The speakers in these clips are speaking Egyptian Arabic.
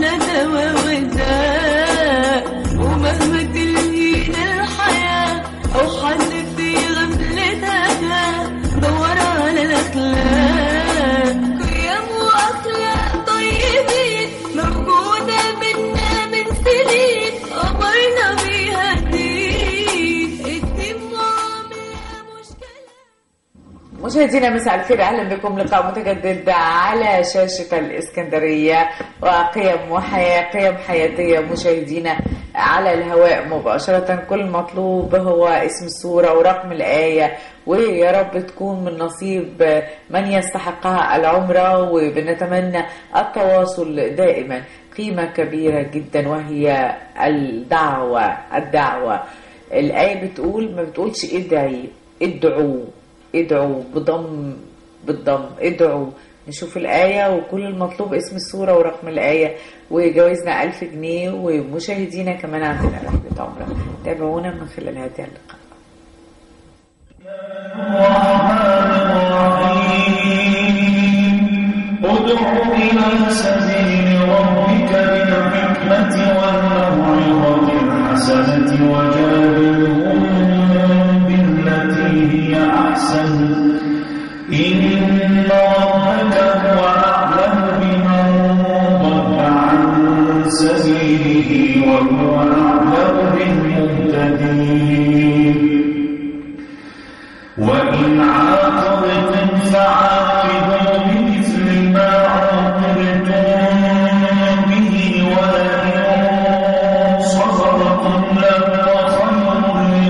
احلى دوا وداء ومهما تلهينا الحياة او حد في غفلتها دور على الاخلاق قيم واخلاق طيبين موجودة بينا من سنين امرنا بيها الدين الدين معاملة مشكلة مشاهدينا مساء الخير اهلا بكم لقاء متجدد على شاشه الاسكندريه وقيم وحياه قيم حياتيه مشاهدينا على الهواء مباشره كل مطلوب هو اسم السوره ورقم الايه ويا رب تكون من نصيب من يستحقها العمره وبنتمنى التواصل دائما قيمه كبيره جدا وهي الدعوه الدعوه الايه بتقول ما بتقولش ادعي ادعوا ادعوا بضم بالضم ادعوا نشوف الآية وكل المطلوب اسم السورة ورقم الآية وجوائزنا ألف جنيه ومشاهدينا كمان عندنا رحلة عمرة تابعونا من خلال هذه اللقاء ادع إلى سبيل ربك بالحكمة والموعظة الحسنة وجادلهم بالتي هي أحسن إن ربك هو أعلم بمن ضل عن سبيله وهو أعلم بالمهتدين وإن عاقبتم فعاقبوا بمثل ما عاقبتم به ولئن صبرتم لهو خير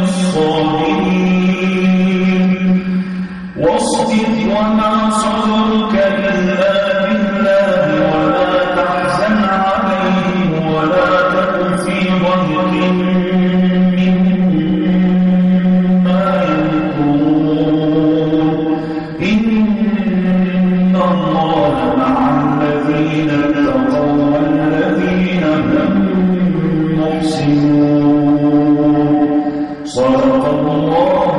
للصابرين واصبر وما صبرك إلا بالله ولا تحزن عليهم ولا تك في ضيق مما يمكرون إن الله مع الذين اتقوا والذين هم محسنون صدق الله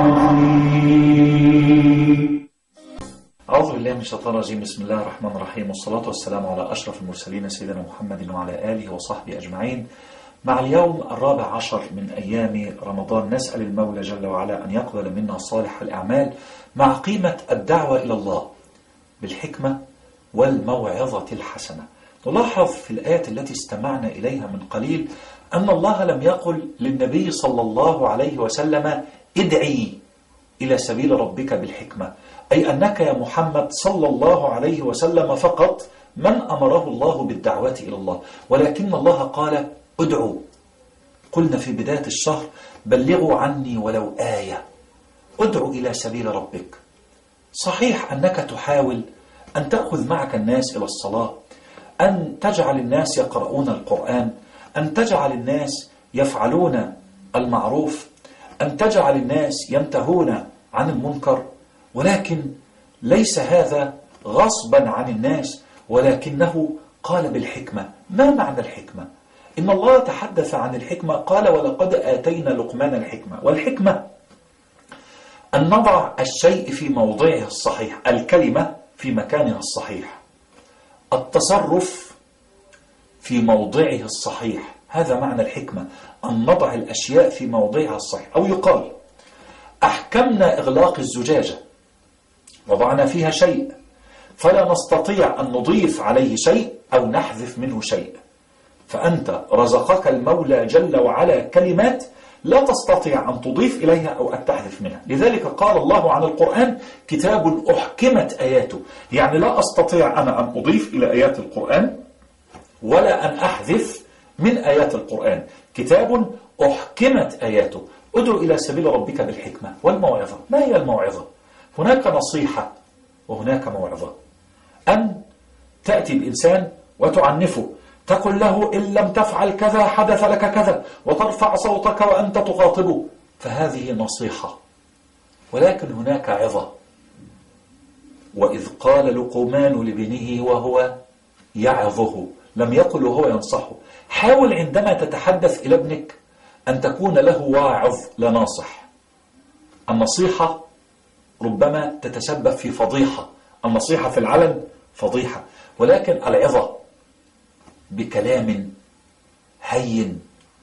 العظيم أعوذ بالله من الشيطان الرجيم بسم الله الرحمن الرحيم والصلاة والسلام على أشرف المرسلين سيدنا محمد وعلى آله وصحبه أجمعين مع اليوم الرابع عشر من أيام رمضان نسأل المولى جل وعلا أن يقبل منا صالح الأعمال مع قيمة الدعوة إلى الله بالحكمة والموعظة الحسنة نلاحظ في الآيات التي استمعنا إليها من قليل أن الله لم يقل للنبي صلى الله عليه وسلم ادعي إلى سبيل ربك بالحكمة أي أنك يا محمد صلى الله عليه وسلم فقط من أمره الله بالدعوة إلى الله ولكن الله قال ادعوا قلنا في بداية الشهر بلغوا عني ولو آية ادعوا إلى سبيل ربك صحيح أنك تحاول أن تأخذ معك الناس إلى الصلاة أن تجعل الناس يقرؤون القرآن أن تجعل الناس يفعلون المعروف أن تجعل الناس ينتهون عن المنكر ولكن ليس هذا غصبا عن الناس ولكنه قال بالحكمة ما معنى الحكمة؟ إن الله تحدث عن الحكمة قال ولقد آتينا لقمان الحكمة والحكمة أن نضع الشيء في موضعه الصحيح الكلمة في مكانها الصحيح التصرف في موضعه الصحيح هذا معنى الحكمة أن نضع الأشياء في موضعها الصحيح أو يقال أحكمنا إغلاق الزجاجة وضعنا فيها شيء فلا نستطيع أن نضيف عليه شيء أو نحذف منه شيء فأنت رزقك المولى جل وعلا كلمات لا تستطيع أن تضيف إليها أو أن تحذف منها لذلك قال الله عن القرآن كتاب أحكمت آياته يعني لا أستطيع أنا أن أضيف إلى آيات القرآن ولا أن أحذف من آيات القرآن كتاب أحكمت آياته ادعو إلى سبيل ربك بالحكمة والموعظة ما هي الموعظة؟ هناك نصيحة وهناك موعظة أن تأتي الإنسان وتعنفه تقول له إن لم تفعل كذا حدث لك كذا وترفع صوتك وأنت تخاطبه فهذه نصيحة ولكن هناك عظة وإذ قال لقمان لابنه وهو يعظه لم يقل وهو ينصحه حاول عندما تتحدث إلى ابنك أن تكون له واعظ لا ناصح النصيحة ربما تتسبب في فضيحة النصيحة في العلن فضيحة ولكن العظة بكلام هين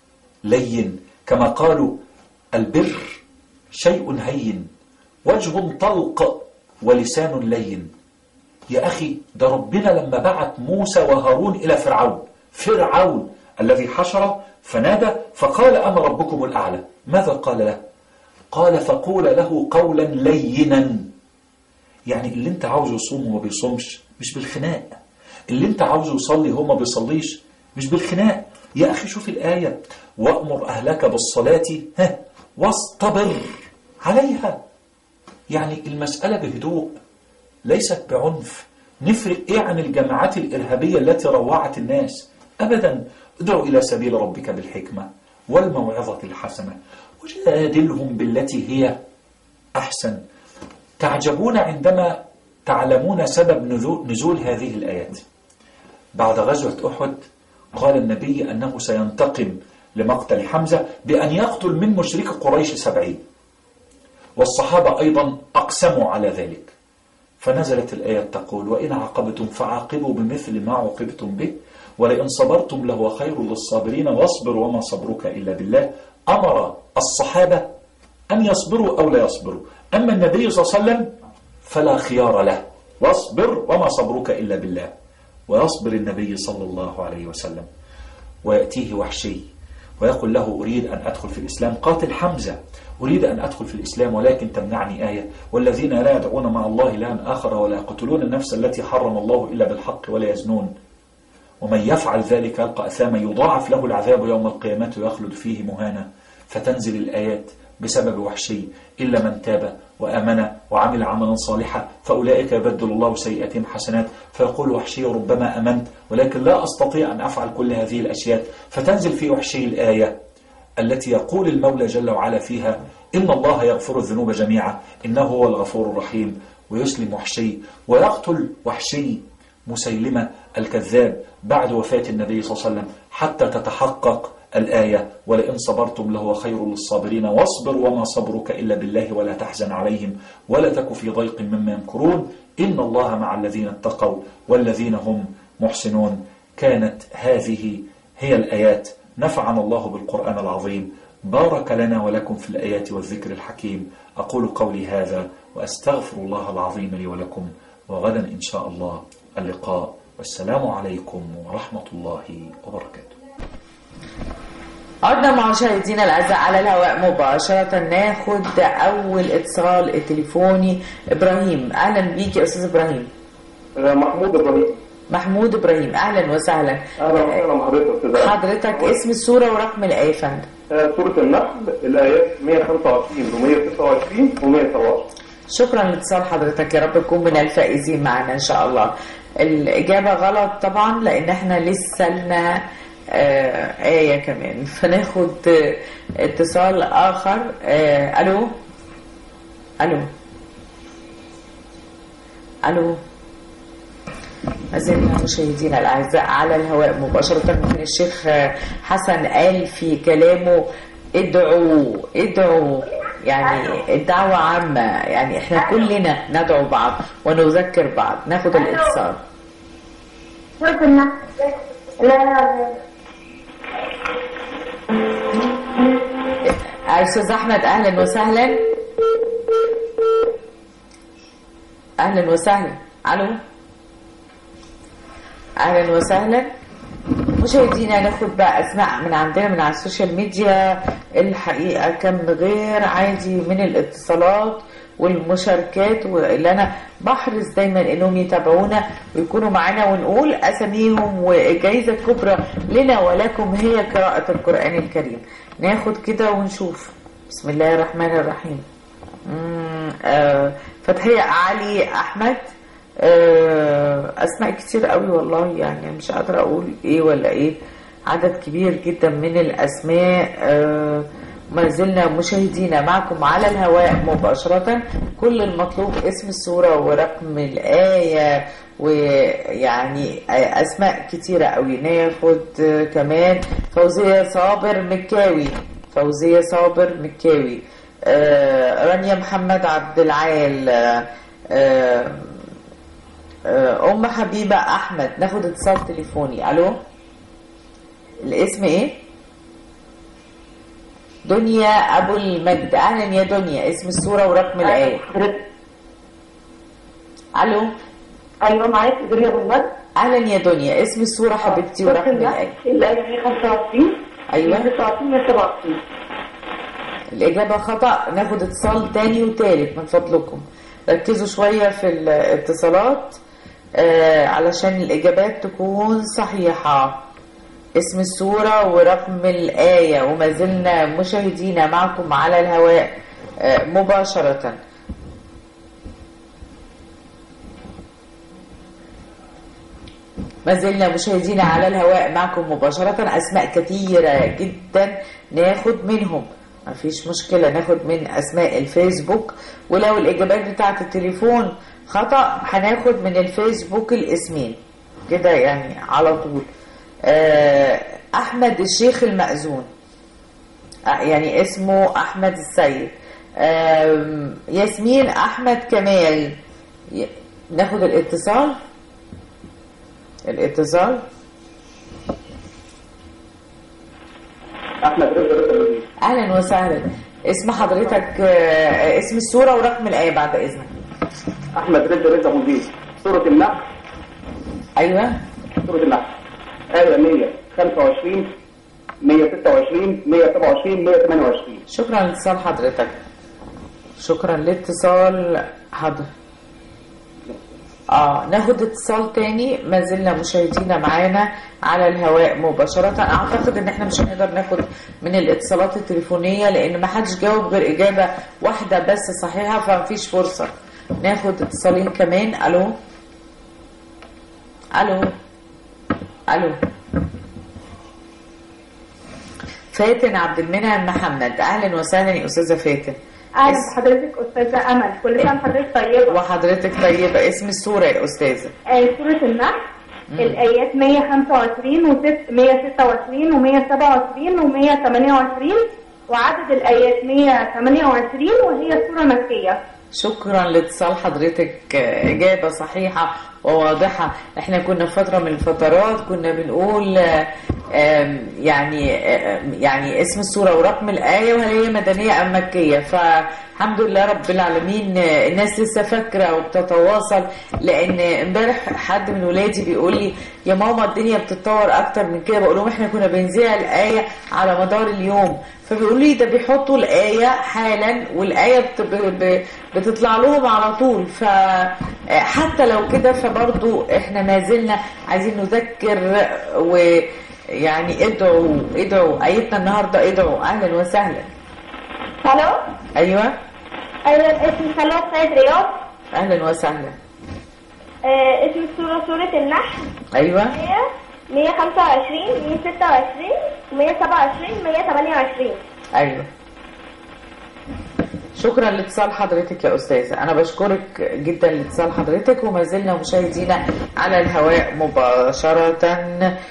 لين كما قالوا البر شيء هين وجه طلق ولسان لين يا أخي ده ربنا لما بعت موسى وهارون إلى فرعون فرعون الذي حشر فنادى فقال أنا ربكم الأعلى ماذا قال له قال فقول له قولا لينا يعني اللي انت عاوزه يصوم وما بيصومش مش بالخناق اللي انت عاوزه يصلي هو ما بيصليش مش بالخناق يا أخي شوف الآية وأمر أهلك بالصلاة ها واصطبر عليها يعني المسألة بهدوء ليست بعنف نفرق ايه عن الجماعات الإرهابية التي روعت الناس أبدا ادعو إلى سبيل ربك بالحكمة والموعظة الحسنة وجادلهم بالتي هي أحسن تعجبون عندما تعلمون سبب نزول, نزول هذه الآيات بعد غزوة أحد قال النبي أنه سينتقم لمقتل حمزة بأن يقتل من مشرك قريش سبعين والصحابة أيضا أقسموا على ذلك فنزلت الآية تقول وإن عاقبتم فعاقبوا بمثل ما عوقبتم به ولئن صبرتم لهو خير للصابرين واصبر وما صبرك إلا بالله أمر الصحابة أن يصبروا أو لا يصبروا أما النبي صلى الله عليه وسلم فلا خيار له واصبر وما صبرك إلا بالله ويصبر النبي صلى الله عليه وسلم ويأتيه وحشي ويقول له أريد أن أدخل في الإسلام قاتل حمزة أريد أن أدخل في الإسلام ولكن تمنعني آية والذين لا يدعون مع الله إلها آخر ولا يقتلون النفس التي حرم الله إلا بالحق ولا يزنون ومن يفعل ذلك يلقى أثاما يضاعف له العذاب يوم القيامة ويخلد فيه مهانا فتنزل الآيات بسبب وحشي إلا من تاب وآمن وعمل عملا صالحا فأولئك يبدل الله سيئاتهم حسنات فيقول وحشي ربما أمنت ولكن لا أستطيع أن أفعل كل هذه الأشياء فتنزل في وحشي الآية التي يقول المولى جل وعلا فيها إن الله يغفر الذنوب جميعا إنه هو الغفور الرحيم ويسلم وحشي ويقتل وحشي مسيلمة الكذاب بعد وفاة النبي صلى الله عليه وسلم حتى تتحقق الآية ولئن صبرتم لهو خير للصابرين واصبر وما صبرك إلا بالله ولا تحزن عليهم ولا تك في ضيق مما يمكرون إن الله مع الذين اتقوا والذين هم محسنون كانت هذه هي الآيات نفعنا الله بالقرآن العظيم بارك لنا ولكم في الآيات والذكر الحكيم أقول قولي هذا وأستغفر الله العظيم لي ولكم وغدا إن شاء الله اللقاء والسلام عليكم ورحمة الله وبركاته عدنا مع مشاهدينا الاعزاء على الهواء مباشره ناخد اول اتصال تليفوني ابراهيم اهلا بيك يا استاذ ابراهيم محمود ابراهيم محمود ابراهيم اهلا وسهلا اهلا وسهلا بحضرتك استاذ حضرتك اسم السوره ورقم الايه يا فندم آه، سورة النحل الآيات 125 و126 و127 شكرا لاتصال حضرتك يا رب تكون من الفائزين معنا ان شاء الله الاجابه غلط طبعا لان احنا لسه لنا آه آية كمان فناخد آه، اتصال آخر آه ألو ألو ألو ما زلنا مشاهدينا الأعزاء على الهواء مباشرة من الشيخ آه، حسن قال في كلامه ادعوا ادعوا يعني الدعوة عامة يعني احنا كلنا ندعو بعض ونذكر بعض ناخد الاتصال سورة النحل لا استاذ احمد اهلا وسهلا اهلا وسهلا الو اهلا وسهلا مشاهدينا ناخد بقى اسماء من عندنا من على السوشيال ميديا الحقيقه كم غير عادي من الاتصالات والمشاركات واللي انا بحرص دايما انهم يتابعونا ويكونوا معانا ونقول اساميهم والجائزه الكبرى لنا ولكم هي قراءه القران الكريم ناخد كده ونشوف بسم الله الرحمن الرحيم مم، آه، فتحية علي أحمد آه، أسماء كتير قوي والله يعني مش قادرة أقول إيه ولا إيه عدد كبير جدا من الأسماء آه، ما زلنا مشاهدينا معكم على الهواء مباشرة كل المطلوب اسم السورة ورقم الآية ويعني أسماء كتيرة قوي ناخد آه، كمان فوزية صابر مكاوي فوزية صابر مكاوي آه، رانيا محمد عبد العال آه، آه، آه، أم حبيبة أحمد ناخد اتصال تليفوني ألو الاسم ايه دنيا ابو المجد اهلا يا دنيا اسم السوره ورقم الايه حضرتك الو ايوه معاك دنيا ابو المجد اهلا يا دنيا اسم السوره حبيبتي سورة ورقم النحل الايه الآية 125 أيوة. 126 127 الإجابة خطأ ناخد اتصال تاني وتالت من فضلكم ركزوا شوية في الاتصالات آه علشان الإجابات تكون صحيحة اسم السورة ورقم الآية وما زلنا مشاهدين معكم على الهواء آه مباشرة ما زلنا مشاهدين على الهواء معكم مباشرة أسماء كثيرة جدا ناخد منهم ما فيش مشكلة ناخد من أسماء الفيسبوك ولو الإجابات بتاعة التليفون خطأ هناخد من الفيسبوك الاسمين كده يعني على طول آه، أحمد الشيخ المأذون آه، يعني اسمه أحمد السيد آم، ياسمين أحمد كمال ي- ناخد الاتصال الاتصال احمد رزق رزق الوزير اهلا وسهلا اسم حضرتك آه، اسم السوره ورقم الايه بعد اذنك احمد رزق رزق ابو زيد سوره النحل ايوه سوره النحل آية 125 126 127 128 شكرا لاتصال حضرتك شكرا لاتصال حضرتك اه ناخد اتصال تاني ما زلنا مشاهدينا معانا على الهواء مباشرة اعتقد ان احنا مش هنقدر ناخد من الاتصالات التليفونية لان ما حدش جاوب غير اجابة واحدة بس صحيحة فمفيش فرصة ناخد اتصالين كمان الو الو الو فاتن عبد المنعم محمد اهلا وسهلا يا استاذه فاتن اهلا اس- بحضرتك استاذه امل كل سنه وحضرتك طيبه وحضرتك طيبه اسم السوره يا استاذه آه، سوره النحل الايات 125 و 126 و 127 و 128 وعدد الايات 128 وهي سوره مكيه شكرا لاتصال حضرتك آه، إجابة صحيحة وواضحة احنا كنا في فترة من الفترات كنا بنقول آه، آم، يعني آه، يعني اسم السورة ورقم الآية وهل هي مدنية أم مكية فالحمد لله رب العالمين آه، الناس لسه فاكرة وبتتواصل لأن امبارح حد من ولادي بيقول لي يا ماما الدنيا بتتطور أكتر من كده بقول لهم احنا كنا بنذيع الآية على مدار اليوم فبيقولوا لي ده بيحطوا الآية حالا والآية بت- ب- ب- بتطلع لهم على طول فحتى لو كده فبرضو احنا ما زلنا عايزين نذكر ويعني ادعوا ادعوا آيتنا النهاردة ادعوا أهلا وسهلا الو أيوة ايوه اسم خلاص سيد رياض أهلا وسهلا آه، اسم السوره سوره النحل أيوة 125 126 127 128 أيوة شكرا لاتصال حضرتك يا أستاذة أنا بشكرك جدا لاتصال حضرتك وما زلنا مشاهدينا على الهواء مباشرة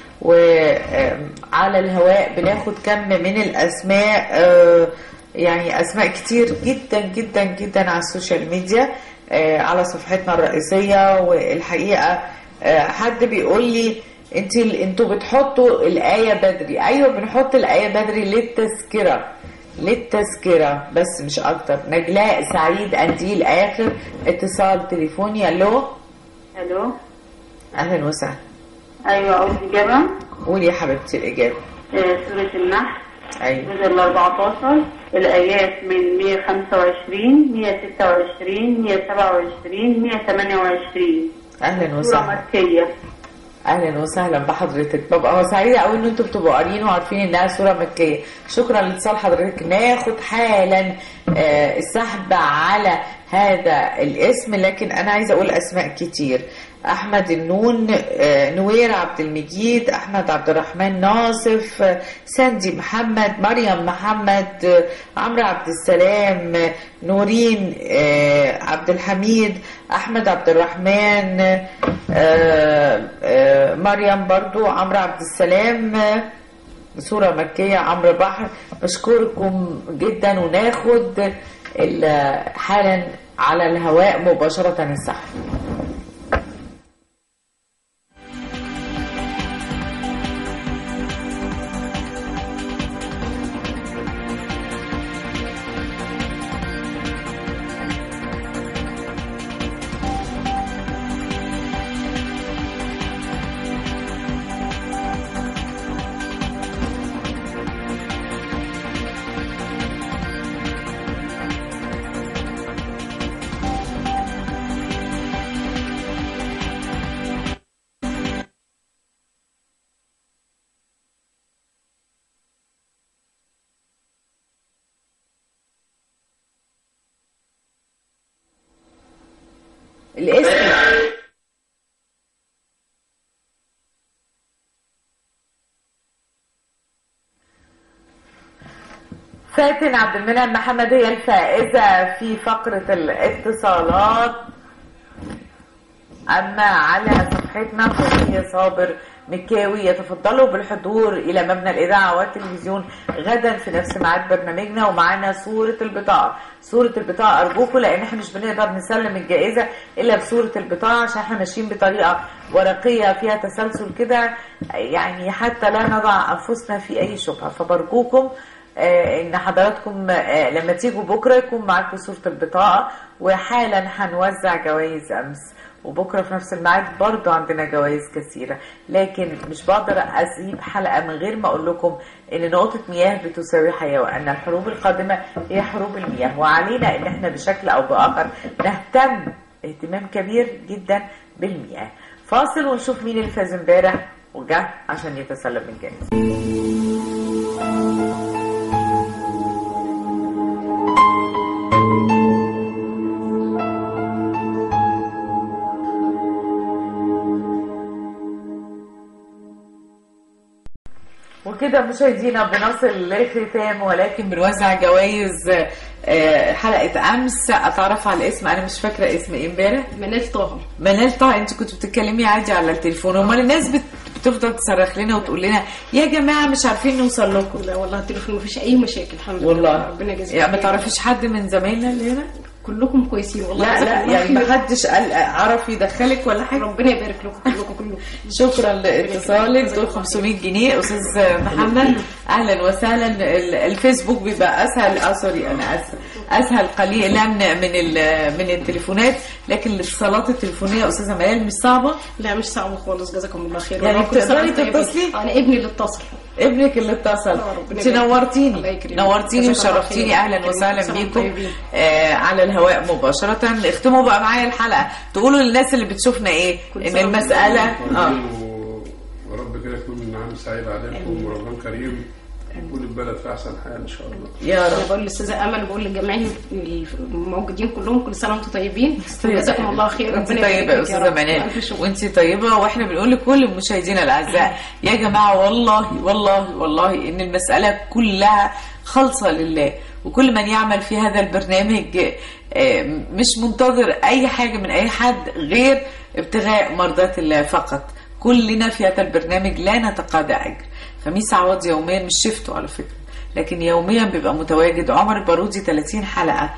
وعلى الهواء بناخد كم من الأسماء آه، يعني أسماء كتير جدا جدا جدا على السوشيال ميديا آه، على صفحتنا الرئيسية والحقيقة آه، حد بيقول لي انت انتوا بتحطوا الآية بدري أيوة بنحط الآية بدري للتذكرة للتذكرة بس مش أكتر نجلاء سعيد أنديل آخر اتصال تليفوني ألو الو أهلا وسهلا ايوه اول اجابه قولي يا حبيبتي الإجابة آه، سوره النحل أيوة الجزء ال 14 الآيات من 125 126 127 128 أهلا سورة وسهلا مكية اهلا وسهلا بحضرتك ببقى سعيده قوي ان انتوا بتبقوا قاريين وعارفين انها سوره مكيه شكرا لاتصال حضرتك ناخد حالا آه، السحب على هذا الاسم لكن انا عايزه اقول اسماء كتير احمد النون آه، نوير عبد المجيد احمد عبد الرحمن ناصف آه، ساندي محمد مريم محمد آه، عمرو عبد السلام آه، نورين آه، عبد الحميد احمد عبد الرحمن آه، آه، مريم برضو عمرو عبد السلام آه، سورة مكية عمرو بحر بشكركم جدا وناخد ال- حالا على الهواء مباشرة السحب فاتن عبد المنعم محمد هي الفائزة في فقرة الاتصالات أما على صفحتنا فهي صابر مكاوي يتفضلوا بالحضور إلى مبنى الإذاعة والتلفزيون غدا في نفس ميعاد برنامجنا ومعانا صورة البطاقة صورة البطاقة أرجوكم لأن احنا مش بنقدر نسلم الجائزة إلا بصورة البطاقة عشان احنا ماشيين بطريقة ورقية فيها تسلسل كده يعني حتى لا نضع أنفسنا في أي شبهة فبرجوكم آه، ان حضراتكم آه، لما تيجوا بكره يكون معاكم صوره البطاقه وحالا هنوزع جوائز امس وبكره في نفس الميعاد برضه عندنا جوائز كثيره لكن مش بقدر اسيب حلقه من غير ما اقول لكم ان نقطه مياه بتساوي حياه وان الحروب القادمه هي حروب المياه وعلينا ان احنا بشكل او باخر نهتم اهتمام كبير جدا بالمياه فاصل ونشوف مين اللي فاز امبارح وجه عشان يتسلم الجائزه وكده مشاهدينا بنصل لختام ولكن بنوزع جوائز آه، حلقة أمس أتعرف على الاسم أنا مش فاكرة اسم إيه امبارح منال طه منال طه أنت كنت بتتكلمي عادي على التليفون أمال الناس بت- بتفضل تصرخ لنا وتقول لنا يا جماعة مش عارفين نوصل لكم لا والله التليفون مفيش اي مشاكل الحمد لله والله ربنا يجازيك يعني ما خير. تعرفيش حد من زمايلنا اللي هنا كلكم كويسين والله لا لا جزاكم الله يعني خير. ما حدش قال عرف يدخلك ولا حاجة ربنا يبارك لكم كلكم كلكم شكرا لاتصالك دول 500 جنيه استاذ محمد اهلا وسهلا ال- الفيسبوك بيبقى اسهل اه سوري انا اسف اسهل قليلا من ال- من التليفونات لكن الاتصالات التليفونيه استاذه ملال مش صعبه لا مش صعبة خالص جزاكم الله خير يعني والله كل سنة بتقدري وأنتم طيبين. تتصلي؟ انا ابني اللي اتصل ابنك اللي اتصل آه، ربنا انت يبارك. الله نورتيني يكرمك. نورتيني جزاك الله وشرفتيني خير. اهلا يكرمك. وسهلا كل سنة بيكم وأنتم طيبين. آه على الهواء مباشره اختموا بقى معايا الحلقه تقولوا للناس اللي بتشوفنا ايه كل ان سنة وأنتم المساله اه و- ورب كده يكون عام سعيد عليكم ورمضان كريم وكل البلد في احسن حال ان شاء الله يا انا رب بقول للاستاذه امل وبقول للجميعين الموجودين كلهم كل سنه وانتم طيبين طيبة. جزاكم الله خير انت ربنا طيبة يا يبارك فيك استاذة رب. منال ألف شكر. وانت طيبة واحنا بنقول لكل مشاهدينا الاعزاء يا جماعة والله والله والله ان المسألة كلها خالصة لله وكل من يعمل في هذا البرنامج آه، مش منتظر اي حاجة من اي حد غير ابتغاء مرضات الله فقط كلنا في هذا البرنامج لا نتقاضى اجر خميس عوض يوميا مش شفته على فكرة لكن يوميا بيبقى متواجد عمر البارودي 30 حلقة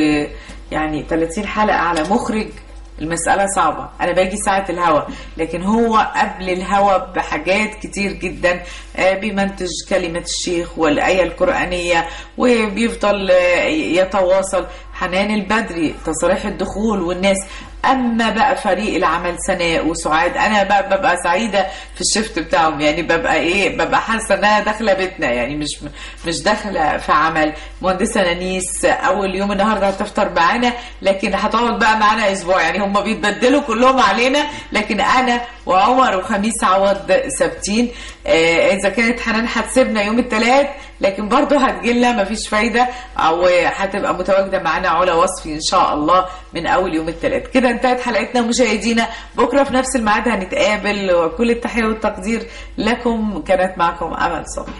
ويعني 30 حلقة على مخرج المسألة صعبة أنا باجي ساعة الهوا لكن هو قبل الهوا بحاجات كتير جدا آه، بيمنتج كلمة الشيخ والآية القرآنية وبيفضل آه، يتواصل حنان البدري تصريح الدخول والناس اما بقى فريق العمل سناء وسعاد انا بقى ببقى سعيده في الشفت بتاعهم يعني ببقى ايه ببقى حاسه ان انا داخله بيتنا يعني مش مش داخله في عمل مهندسه نانيس اول يوم النهارده هتفطر معانا لكن هتقعد بقى معانا اسبوع يعني هم بيتبدلوا كلهم علينا لكن انا وعمر وخميس عوض ثابتين آه اذا كانت حنان هتسيبنا يوم الثلاث لكن برضه هتجيلنا مفيش فايده او هتبقى متواجده معانا علا وصفي ان شاء الله من اول يوم الثلاث كده انتهت حلقتنا مشاهدينا بكره في نفس الميعاد هنتقابل وكل التحيه والتقدير لكم كانت معكم امل صبحي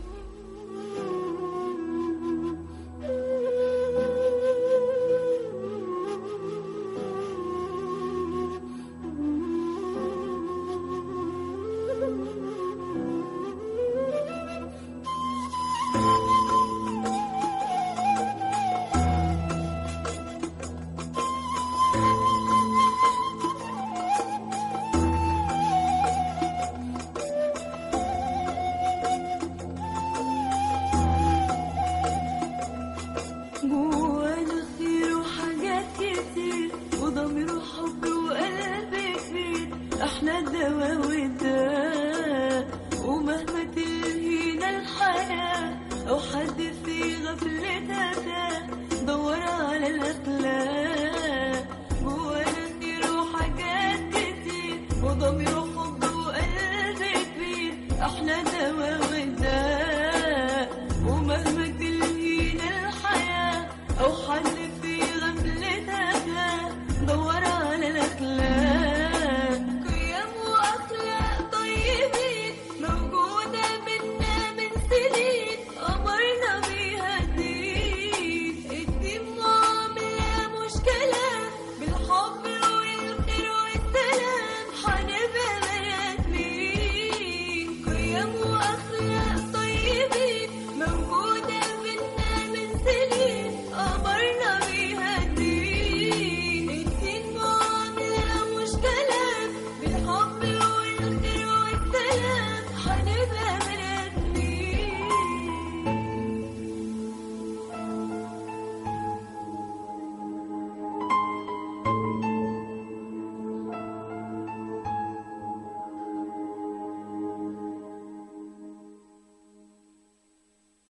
جوانا خير وحاجات كتير وضمير وحب وقلب كبير احنا الدواء والداء ومهما تلهينا الحياة او حد في غفلتها تاه دور على الاخلاق جوانا خير وحاجات كتير وضمير وحب وقلب كبير احنا الدواء والداء ومهما تلهينا الحياة أو حل